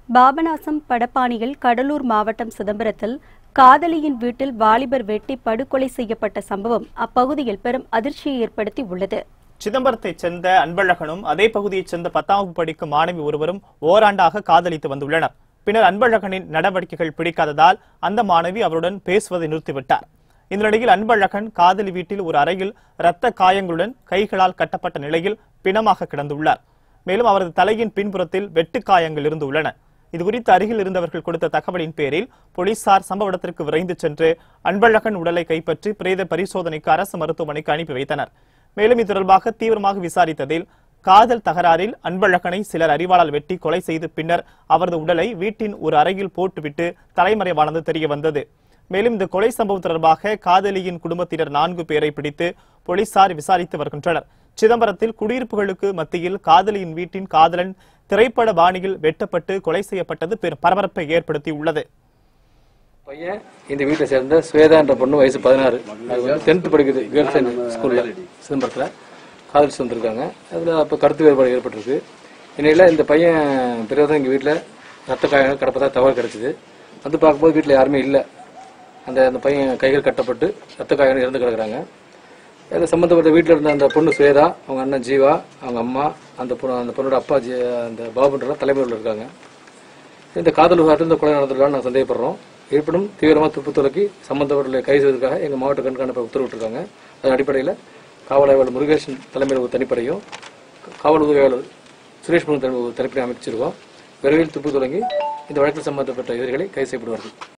பாபநாசம் படப்பாணியில் கடலூர் மாவட்டம் சிதம்பரத்தில் காதலியின் வீட்டில் வாலிபர் வெட்டி படுகொலை செய்யப்பட்ட சம்பவம் அப்பகுதியில் பெரும் அதிர்ச்சியை ஏற்படுத்தி உள்ளது சிதம்பரத்தைச் சேர்ந்த அன்பழகனும் அதே பகுதியைச் சேர்ந்த பத்தாம் வகுப்பு படிக்கும் மாணவி ஒருவரும் ஓராண்டாக காதலித்து வந்துள்ளனர் பின்னர் அன்பழகனின் நடவடிக்கைகள் பிடிக்காததால் அந்த மாணவி அவருடன் பேசுவதை நிறுத்திவிட்டார் இந்த நிலையில் அன்பழகன் காதலி வீட்டில் ஒரு அறையில் இரத்த காயங்களுடன் கைகளால் கட்டப்பட்ட நிலையில் பிணமாக கிடந்துள்ளார் மேலும் அவரது தலையின் பின்புறத்தில் வெட்டு காயங்கள் இருந்து உள்ளன இதுகுறித்து அருகில் இருந்தவர்கள் கொடுத்த தகவலின் பேரில் போலீசார் சம்பவ இடத்திற்கு விரைந்து சென்று அன்பழகன் உடலை கைப்பற்றி பிரேத பரிசோதனைக்கு அரசு மருத்துவமனைக்கு அனுப்பி வைத்தனர் மேலும் இது தொடர்பாக தீவிரமாக விசாரித்ததில் காதல் தகராறில் அன்பழகனை சிலர் அறிவாளால் வெட்டி கொலை செய்து பின்னர் அவரது உடலை வீட்டின் ஒரு அறையில் போட்டுவிட்டு தலைமறைவானது தெரிய வந்தது மேலும் இந்த கொலை சம்பவம் தொடர்பாக காதலியின் குடும்பத்தினர் நான்கு பேரை பிடித்து போலீசார் விசாரித்து வருகின்றனர் சிதம்பரத்தில் குடியிருப்புகளுக்கு மத்தியில் காதலியின் வீட்டின் காதலன் திரைப்பட பாணியில் வெட்டப்பட்டு கொலை செய்யப்பட்டது பெரும் பரபரப்பை ஏற்படுத்தியுள்ளது பையன் இந்த வீட்டை சேர்ந்த ஸ்வேதா என்ற பொண்ணு வயசு பதினாறு அது வந்து டென்த் படிக்குது கேர்ள்ஸ் ஸ்கூல்ல சிதம்பரத்தில் காதலிச்சு வந்திருக்காங்க அதில் அப்போ கருத்து வேறுபாடு ஏற்பட்டிருக்கு இந்நிலையில் இந்த பையன் பிறகுதான் எங்கள் வீட்டில் ரத்த காயங்கள் கிடப்பதா தகவல் கிடைச்சிது வந்து பார்க்கும்போது வீட்டில் யாருமே இல்லை அந்த அந்த பையன் கைகள் கட்டப்பட்டு ரத்த காயங்கள் இறந்து கிடக்குறாங்க அதில் சம்மந்தப்பட்ட வீட்டில் இருந்த அந்த பொண்ணு ஸ்வேதா அவங்க அண்ணன் ஜீவா அவங்க அம்மா அந்த பொண்ணு அந்த பொண்ணோட அப்பா ஜீ அந்த பாபுன்ற தலைமையில் இருக்காங்க இந்த காதல் விவகாரத்தில் இந்த கொலை நடந்திருக்கான்னு நான் சந்தேகப்படுறோம் இருப்பினும் தீவிரமாக துப்பு துலக்கி சம்பந்தப்பட்ட கைது செய்வதற்காக எங்கள் மாவட்ட கண்காணிப்பை உத்தரவிட்டிருக்காங்க அதன் அடிப்படையில் காவல் ஆய்வாளர் முருகேசன் தலைமையில் ஒரு தனிப்படையும் காவல் உதவியாளர் சுரேஷ் முருகன் தலைமையில் ஒரு தனிப்படை அமைச்சிருக்கோம் விரைவில் துப்பு தொடங்கி இந்த வழக்கில் சம்பந்தப்பட்ட எதிரிகளை கைது செய்யப்படுவார்கள்